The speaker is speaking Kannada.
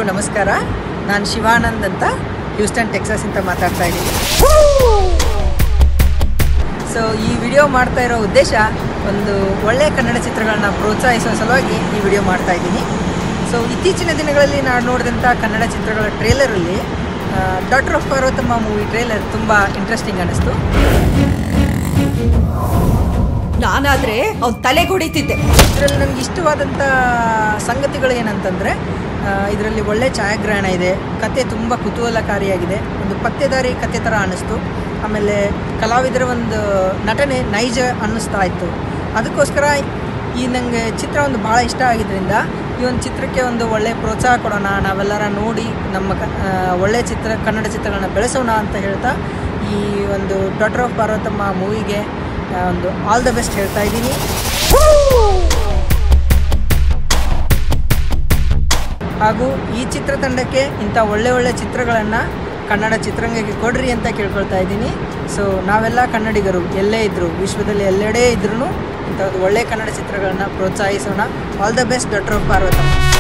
ನಮಸ್ಕಾರ ನಾನು ಶಿವಾನಂದ್ ಅಂತ ಹ್ಯೂಸ್ಟನ್ ಟೆಕ್ಸಾಸ್ ಅಂತ ಮಾತಾಡ್ತಾ ಇದ್ದೀನಿ ಸೊ ಈ ವಿಡಿಯೋ ಮಾಡ್ತಾ ಇರೋ ಉದ್ದೇಶ ಒಂದು ಒಳ್ಳೆಯ ಕನ್ನಡ ಚಿತ್ರಗಳನ್ನ ಪ್ರೋತ್ಸಾಹಿಸುವ ಸಲುವಾಗಿ ಈ ವಿಡಿಯೋ ಮಾಡ್ತಾ ಇದ್ದೀನಿ ಸೊ ಇತ್ತೀಚಿನ ದಿನಗಳಲ್ಲಿ ನಾನು ನೋಡಿದಂಥ ಕನ್ನಡ ಚಿತ್ರಗಳ ಟ್ರೇಲರಲ್ಲಿ doctor of Parvathamma movie trailer ತುಂಬ ಇಂಟ್ರೆಸ್ಟಿಂಗ್ ಅನ್ನಿಸ್ತು ನಾನಾದ್ರೆ ಅವ್ನ ತಲೆಗೆ ಹೊಡಿತಿದ್ದೆ ಇದರಲ್ಲಿ ನನಗೆ ಇಷ್ಟವಾದಂಥ ಸಂಗತಿಗಳು ಏನಂತಂದರೆ ಇದರಲ್ಲಿ ಒಳ್ಳೆ ಛಾಯಾಗ್ರಹಣ ಇದೆ ಕತೆ ತುಂಬ ಕುತೂಹಲಕಾರಿಯಾಗಿದೆ ಒಂದು ಪತ್ತೆದಾರಿ ಕತೆ ಥರ ಅನ್ನಿಸ್ತು ಆಮೇಲೆ ಕಲಾವಿದರ ಒಂದು ನಟನೆ ನೈಜ ಅನ್ನಿಸ್ತಾ ಇತ್ತು ಅದಕ್ಕೋಸ್ಕರ ಈ ನನಗೆ ಚಿತ್ರ ಒಂದು ಭಾಳ ಇಷ್ಟ ಆಗಿದ್ದರಿಂದ ಈ ಒಂದು ಚಿತ್ರಕ್ಕೆ ಒಂದು ಒಳ್ಳೆ ಪ್ರೋತ್ಸಾಹ ಕೊಡೋಣ ನಾವೆಲ್ಲರ ನೋಡಿ ನಮ್ಮ ಕ ಆ, ಒಳ್ಳೆ ಚಿತ್ರ ಕನ್ನಡ ಚಿತ್ರಗಳನ್ನ ಬೆಳೆಸೋಣ ಅಂತ ಹೇಳ್ತಾ ಈ ಒಂದು ಡಾಕ್ಟರ್ ಆಫ್ ಪಾರ್ವತಮ್ಮ ಮೂವಿಗೆ ಒಂದು ಆಲ್ ದ ಬೆಸ್ಟ್ ಹೇಳ್ತಾ ಇದ್ದೀನಿ ಹಾಗೂ ಈ ಚಿತ್ರತಂಡಕ್ಕೆ ಇಂಥ ಒಳ್ಳೆ ಒಳ್ಳೆ ಚಿತ್ರಗಳನ್ನು ಕನ್ನಡ ಚಿತ್ರರಂಗಕ್ಕೆ ಕೊಡ್ರಿ ಅಂತ ಕೇಳ್ಕೊಳ್ತಾ ಇದ್ದೀನಿ ಸೊ ನಾವೆಲ್ಲ ಕನ್ನಡಿಗರು ಎಲ್ಲೇ ಇದ್ದರೂ ವಿಶ್ವದಲ್ಲಿ ಎಲ್ಲೆಡೆ ಇದ್ರೂ ಇಂಥ ಒಂದು ಒಳ್ಳೆ ಕನ್ನಡ ಚಿತ್ರಗಳನ್ನು ಪ್ರೋತ್ಸಾಹಿಸೋಣ all the best doctor Parvathamma